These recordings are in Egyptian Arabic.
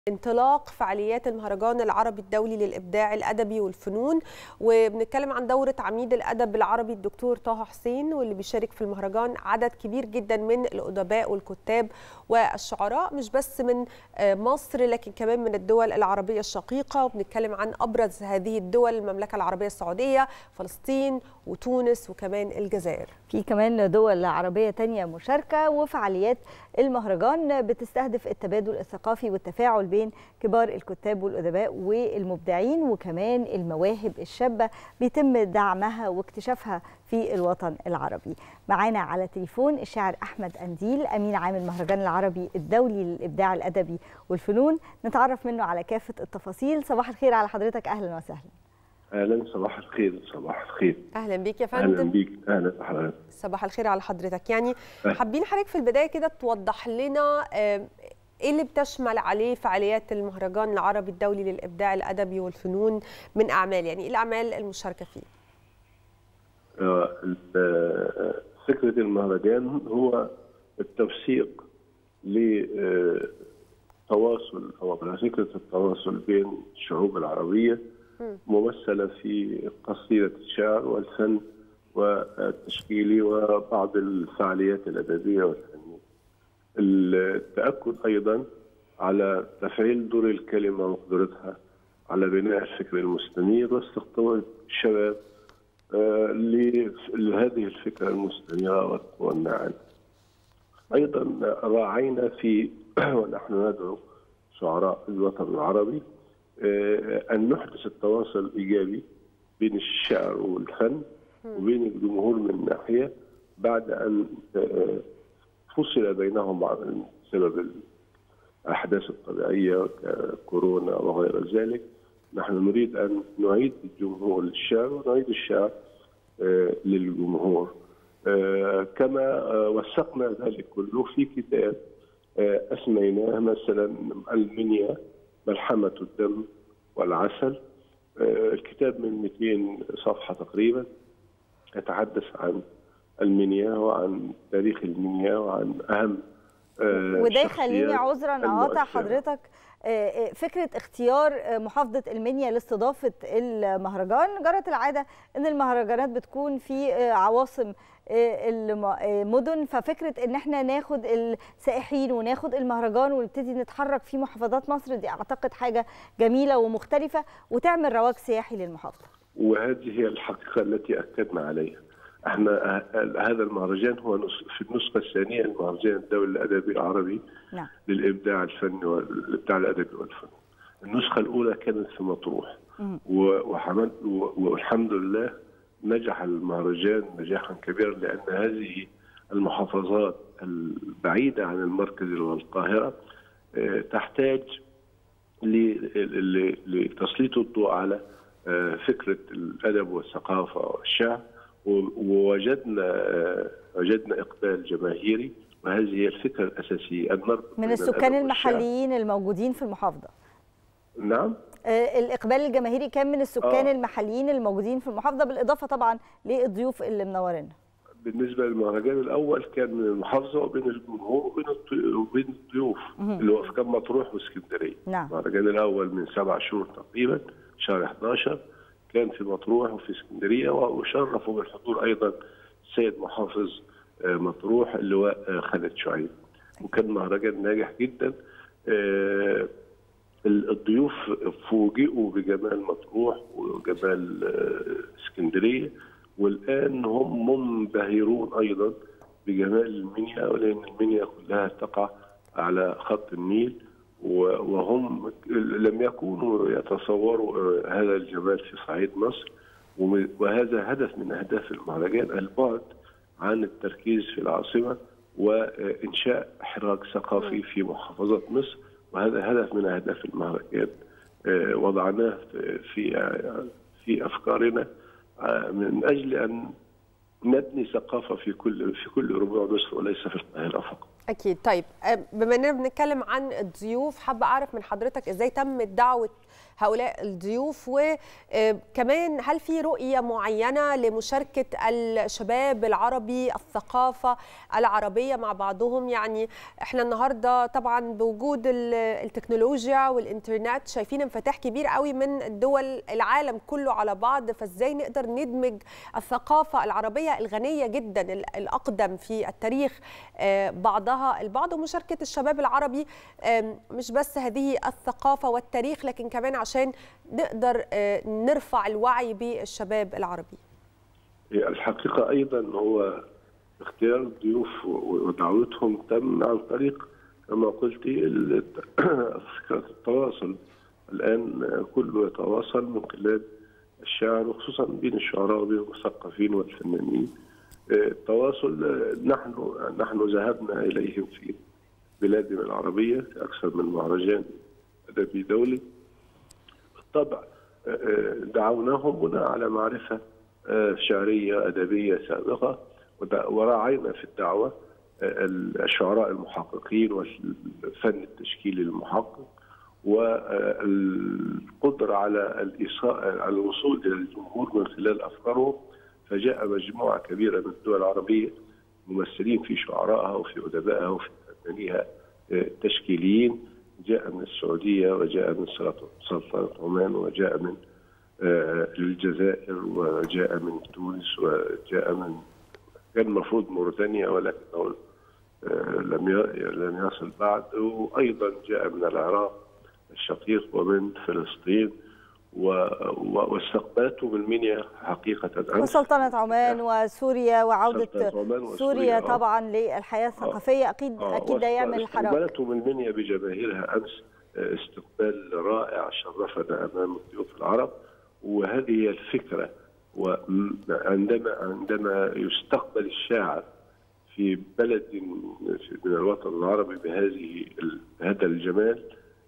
انطلاق فعاليات المهرجان العربي الدولي للإبداع الأدبي والفنون وبنتكلم عن دورة عميد الأدب العربي الدكتور طه حسين واللي بيشارك في المهرجان عدد كبير جدا من الأدباء والكتاب والشعراء مش بس من مصر لكن كمان من الدول العربية الشقيقة وبنتكلم عن أبرز هذه الدول المملكة العربية السعودية فلسطين وتونس وكمان الجزائر في كمان دول عربية تانية مشاركة وفعاليات المهرجان بتستهدف التبادل الثقافي والتفاعل بين كبار الكتاب والأدباء والمبدعين وكمان المواهب الشابة بيتم دعمها واكتشافها في الوطن العربي معانا على تليفون الشاعر أحمد أنديل أمين عام المهرجان العربي الدولي للإبداع الأدبي والفنون نتعرف منه على كافة التفاصيل صباح الخير على حضرتك أهلا وسهلا اهلا صباح الخير صباح الخير اهلا بيك يا فندم اهلا بيك اهلا بحضرتك صباح الخير على حضرتك يعني حابين حضرتك في البدايه كده توضح لنا ايه اللي بتشمل عليه فعاليات المهرجان العربي الدولي للابداع الادبي والفنون من اعمال يعني ايه الاعمال المشاركه فيه فكره المهرجان هو التوثيق لتواصل او فكره التواصل بين الشعوب العربيه ممثلة في قصيدة الشعر والفن والتشكيلي وبعض الفعاليات الأدبية والفنية التأكد أيضا على تفعيل دور الكلمة وقدرتها على بناء الفكر المستنير واستقطاب الشباب لهذه الفكرة المستنيرة والناعمة أيضا راعينا في ونحن ندعو شعراء الوطن العربي أن نحدث التواصل الإيجابي بين الشعر والفن وبين الجمهور من ناحية بعد أن فصل بينهم بسبب الأحداث الطبيعية كورونا وغير ذلك نحن نريد أن نعيد الجمهور للشعر ونعيد الشعر للجمهور كما وثقنا ذلك كله في كتاب أسميناه مثلا المنيا ملحمة الدم والعسل الكتاب من 200 صفحة تقريبا يتحدث عن المنيا وعن تاريخ المنيا وعن أهم وده يخليني عذرا اقاطع حضرتك فكره اختيار محافظه المنيا لاستضافه المهرجان جرت العاده ان المهرجانات بتكون في عواصم المدن ففكره ان احنا ناخد السائحين وناخد المهرجان ونبتدي نتحرك في محافظات مصر دي اعتقد حاجه جميله ومختلفه وتعمل رواج سياحي للمحافظه. وهذه هي الحقيقه التي اكدنا عليها. احنا هذا المهرجان هو في النسخه الثانيه المهرجان الدولي الادبي العربي نعم. للابداع الفني والابداع الادبي والفن. النسخه الاولى كانت في مطروح وحمد والحمد لله نجح المهرجان نجاحا كبيرا لان هذه المحافظات البعيده عن المركز والقاهره تحتاج لتسليط الضوء على فكره الادب والثقافه والشعر ووجدنا وجدنا اقبال جماهيري وهذه هي الفكره الاساسيه النربط من السكان المحليين الموجودين في المحافظه نعم الاقبال الجماهيري كان من السكان آه. المحليين الموجودين في المحافظه بالاضافه طبعا للضيوف اللي منورينا بالنسبه للمهرجان الاول كان من المحافظه وبين الجمهور وبين وبين الضيوف اللي هو كان مطروح واسكندريه نعم. المهرجان الاول من سبع شهور تقريبا شهر 11 كان في مطروح وفي اسكندريه وشرفوا بالحضور ايضا السيد محافظ مطروح اللواء خالد شعيب وكان مهرجان ناجح جدا الضيوف فوجئوا بجمال مطروح وجمال اسكندريه والان هم منبهرون ايضا بجمال المنيا ولان المنيا كلها تقع على خط النيل وهم لم يكونوا يتصوروا هذا الجمال في صعيد مصر وهذا هدف من اهداف المهرجان البعد عن التركيز في العاصمه وانشاء حراك ثقافي في محافظات مصر وهذا هدف من اهداف المهرجان وضعناه في في افكارنا من اجل ان نبني ثقافه في كل في كل ربوع مصر وليس في القاهره فقط. اكيد طيب بما اننا بنتكلم عن الضيوف حابه اعرف من حضرتك ازاي تم دعوه هؤلاء الضيوف وكمان هل في رؤيه معينه لمشاركه الشباب العربي الثقافه العربيه مع بعضهم يعني احنا النهارده طبعا بوجود التكنولوجيا والانترنت شايفين انفتاح كبير قوي من الدول العالم كله على بعض فازاي نقدر ندمج الثقافه العربيه الغنيه جدا الاقدم في التاريخ بعضها البعض ومشاركه الشباب العربي مش بس هذه الثقافه والتاريخ لكن كمان عشان نقدر نرفع الوعي بالشباب العربي الحقيقة أيضا هو اختيار الضيوف ودعوتهم تم عن طريق كما قلت فكرة التواصل الآن كله يتواصل من خلال الشعر وخصوصا بين الشعراء وبين المثقفين والفنانين التواصل نحن نحن ذهبنا إليهم في بلادنا العربية في أكثر من مهرجان أدبي دولي بالطبع دعوناهم بناء على معرفة شعرية أدبية سابقة وراعينا في الدعوة الشعراء المحققين والفن التشكيلي المحقق والقدرة على الإيصال على الوصول إلى الجمهور من خلال أفكارهم فجاء مجموعة كبيرة من الدول العربية ممثلين في شعرائها وفي أدبائها وفي فنانيها تشكيليين جاء من السعودية وجاء من سلطنة عمان وجاء من الجزائر وجاء من تونس وجاء من كان المفروض موريتانيا ولكنه لم لم يصل بعد وايضا جاء من العراق الشقيق ومن فلسطين واستقبلته بالمنيا حقيقة وسلطنة عمان وسوريا وعودة عمان سوريا آه. طبعا للحياة الثقافية أكيد آه. أكيد ده يعمل حراك استقبلته بالمنيا بجماهيرها أمس استقبال رائع شرفنا أمام الضيوف العرب وهذه هي الفكرة وعندما عندما يستقبل الشاعر في بلد من الوطن العربي بهذه بهذا الجمال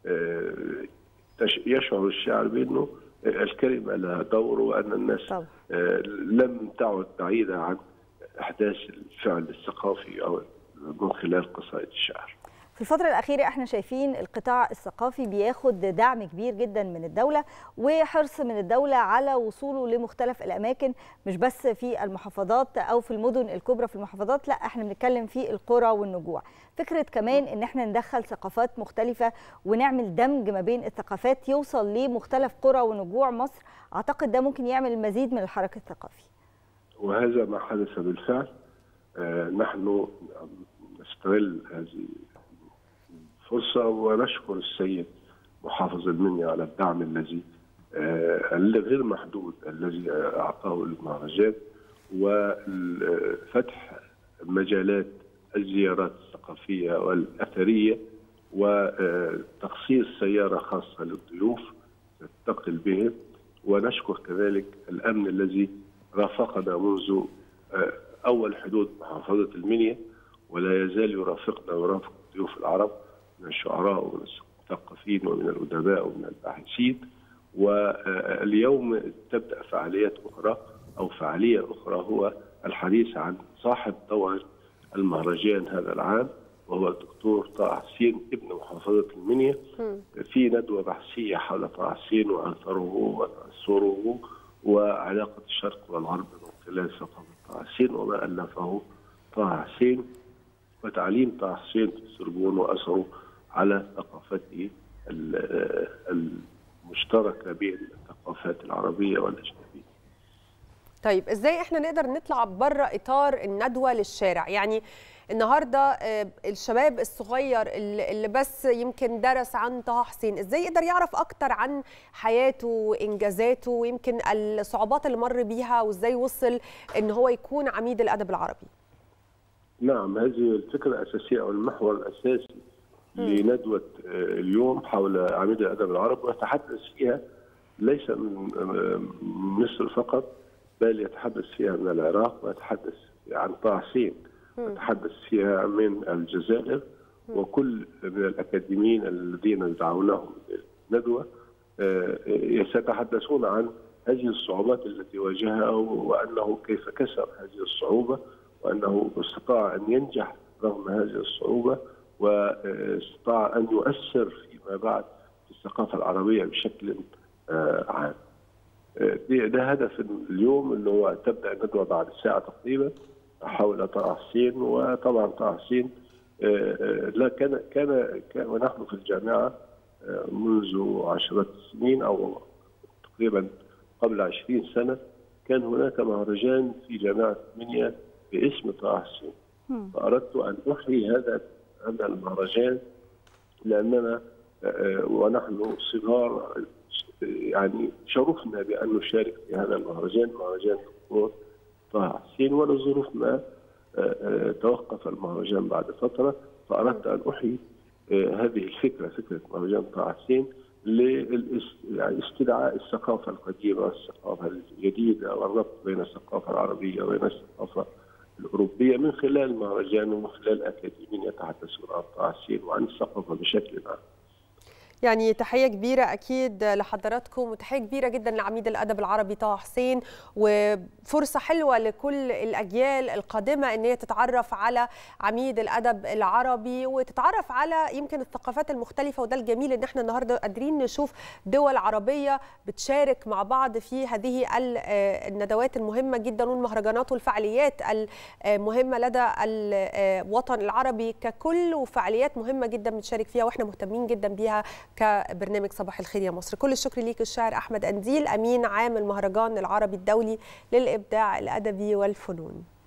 يشعر الشاعر بانه الكلمه لها دور وان الناس طبعا. لم تعد بعيده عن احداث الفعل الثقافي او من خلال قصائد الشعر. في الفترة الأخيرة احنا شايفين القطاع الثقافي بياخد دعم كبير جدا من الدولة وحرص من الدولة على وصوله لمختلف الأماكن مش بس في المحافظات أو في المدن الكبرى في المحافظات لا احنا بنتكلم في القرى والنجوع فكرة كمان ان احنا ندخل ثقافات مختلفة ونعمل دمج ما بين الثقافات يوصل لمختلف قرى ونجوع مصر أعتقد ده ممكن يعمل المزيد من الحراك الثقافي وهذا ما حدث بالفعل آه نحن نستغل هذه فرصة ونشكر السيد محافظ المنيا على الدعم الذي غير محدود الذي أعطاه المهرجان وفتح مجالات الزيارات الثقافية والأثرية وتخصيص سيارة خاصة للضيوف تنتقل بهم ونشكر كذلك الأمن الذي رافقنا منذ أول حدود محافظة المنيا ولا يزال يرافقنا ويرافق الضيوف العرب من الشعراء ومن المثقفين ومن الأدباء ومن الباحثين واليوم تبدأ فعاليات أخرى أو فعالية أخرى هو الحديث عن صاحب طور المهرجان هذا العام وهو الدكتور طه حسين ابن محافظة المنيا في ندوة بحثية حول طه حسين وأثره وتأثره وعلاقة الشرق والغرب من خلال ثقافة طه حسين وما ألفه طه حسين وتعليم طه حسين في السربون وأثره على ثقافته المشتركة بين الثقافات العربية والأجنبية طيب ازاي احنا نقدر نطلع بره اطار الندوه للشارع يعني النهارده الشباب الصغير اللي بس يمكن درس عن طه حسين ازاي يقدر يعرف اكتر عن حياته وانجازاته ويمكن الصعوبات اللي مر بيها وازاي وصل ان هو يكون عميد الادب العربي نعم هذه الفكره الاساسيه او المحور الاساسي لندوه اليوم حول عميد الادب العربي ويتحدث فيها ليس من مصر فقط بل يتحدث فيها من العراق ويتحدث عن طه حسين يتحدث فيها من الجزائر وكل من الاكاديميين الذين دعوناهم للندوه سيتحدثون عن هذه الصعوبات التي واجهها وانه كيف كسر هذه الصعوبه وانه استطاع ان ينجح رغم هذه الصعوبة واستطاع أن يؤثر فيما بعد في الثقافة العربية بشكل عام ده هدف اليوم اللي هو تبدأ الندوة بعد ساعة تقريبا حول طه حسين وطبعا طه حسين لا كان كان كان ونحن في الجامعة منذ عشرة سنين أو تقريبا قبل عشرين سنة كان هناك مهرجان في جامعة منيا باسم طه حسين فأردت أن أحيي هذا هذا المهرجان لأننا ونحن صغار يعني شرفنا بأن نشارك في هذا المهرجان مهرجان الدكتور طه حسين ولظروف ما توقف المهرجان بعد فترة فأردت أن أحيي هذه الفكرة فكرة مهرجان طه حسين لاستدعاء الثقافة القديمة والثقافة الجديدة والربط بين الثقافة العربية وبين الثقافة الأوروبية من خلال المهرجان ومن خلال أكاديميين يتحدثون عن طه حسين وعن الثقافة بشكل عام. يعني تحيه كبيره اكيد لحضراتكم وتحيه كبيره جدا لعميد الادب العربي طه حسين وفرصه حلوه لكل الاجيال القادمه ان هي تتعرف على عميد الادب العربي وتتعرف على يمكن الثقافات المختلفه وده الجميل ان احنا النهارده قادرين نشوف دول عربيه بتشارك مع بعض في هذه الندوات المهمه جدا والمهرجانات والفعاليات المهمه لدى الوطن العربي ككل وفعاليات مهمه جدا بنشارك فيها واحنا مهتمين جدا بيها كبرنامج صباح الخير يا مصر كل الشكر ليك الشاعر احمد انديل امين عام المهرجان العربي الدولي للابداع الادبي والفنون